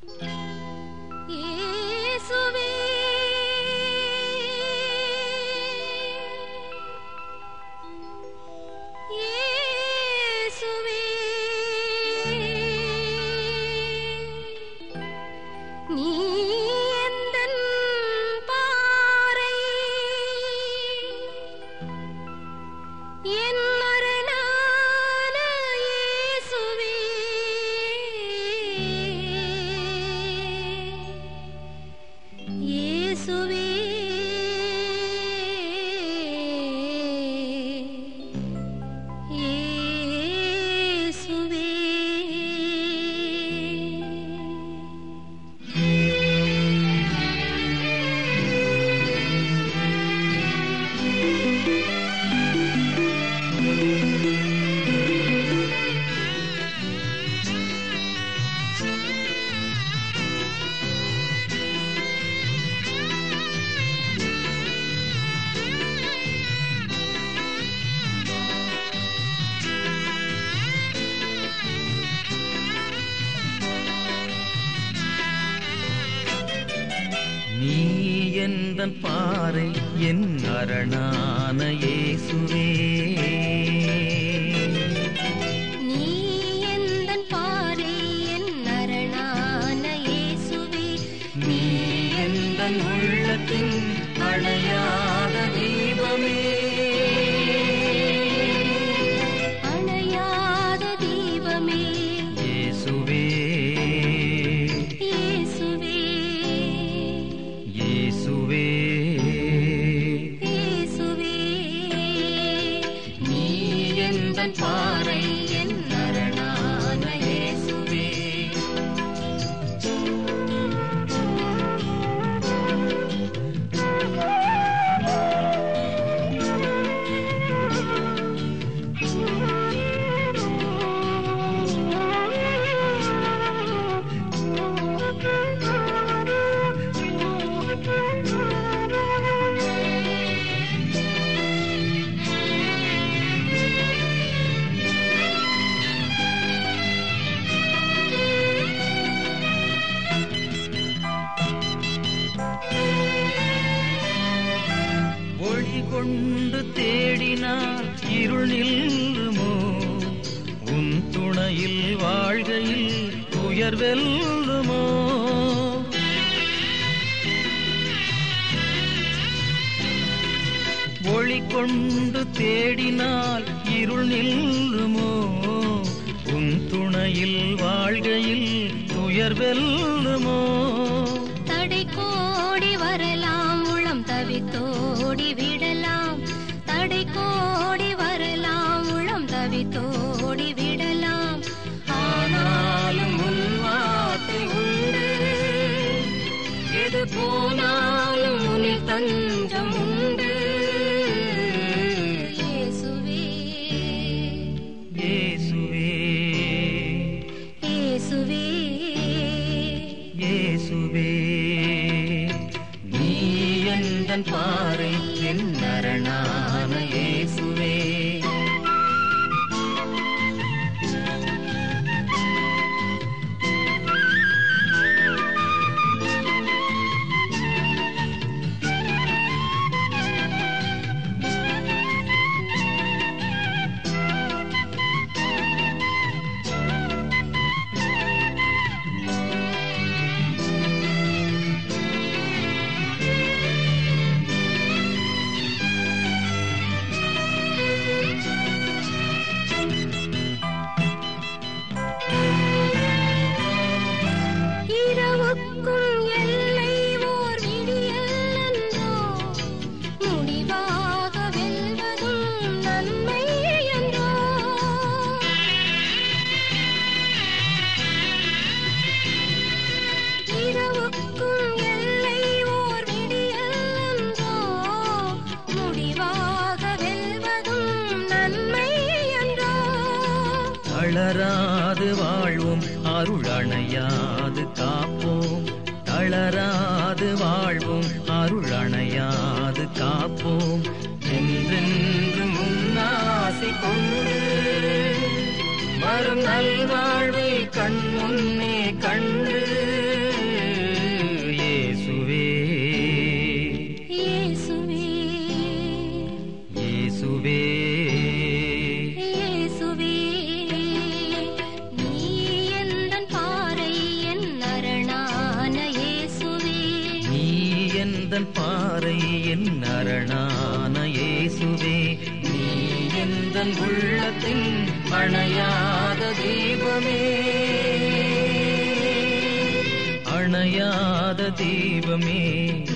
இயேசுவே இயேசுவே நீ எந்தன் பாறை என் மரணான இயேசுவே இயேசுவே இயேசுவே நீ எந்தன் பாறை என் அரணான இயேசுவே நீ எந்தன் பாறை என் அரணான இயேசுவே நீ எந்தன் உள்ளத்தின் அணையாத தீபமே அணையாத தீபமே இயேசுவே இயேசுவே இயேசுவே இயேசுவே நீ எந்தன் பாறை என் அரணான இயேசுவே ஒளி கொண்டு தேடினால் இருள் நில்லுமோ உன் துணையில் வாழ்கையில் உயர் வெல்லுமோ ஒளி கொண்டு தேடினால் இருள் நில்லுமோ உன் துணையில் வாழ்கையில் உயர் வெல்லுமோ தடை கோடி வரலாம் உளம் தவித்தோடி விடலாம் தடை கோடி வரலாம் உளம் தவித்தோடி விடலாம் ஆனாலும் உன் வார்த்தை உண்டு எது போனாலும் உனில் தஞ்சம் உண்டு இயேசுவே இயேசுவே இயேசுவே இயேசுவே நீ எந்தன் பாறை என் அரணான இயேசுவே இரவுக்கும் எல்லை ஓர் விடியல் என்றோ முடிவாக வெல்வதும் நன்மை என்றோ இரவுக்கும் எல்லை ஓர் விடியல் என்றோ முடிவாக வெல்வதும் நன்மை என்றோ தளராது வாழ்வோம் அருள் அணையாது காப்போம் தளராது வாழ்வோம் அருள் அணையாது காப்போம் என்றென்று முன்னாசை கொண்டு வரும் நல்வாழ்வை கண் முன்னே கண்டு எந்தன் பாறை என் அரணான இயேசுவே நீ எந்தன் உள்ளத்தின் அணையாத தீபமே அணையாத தீபமே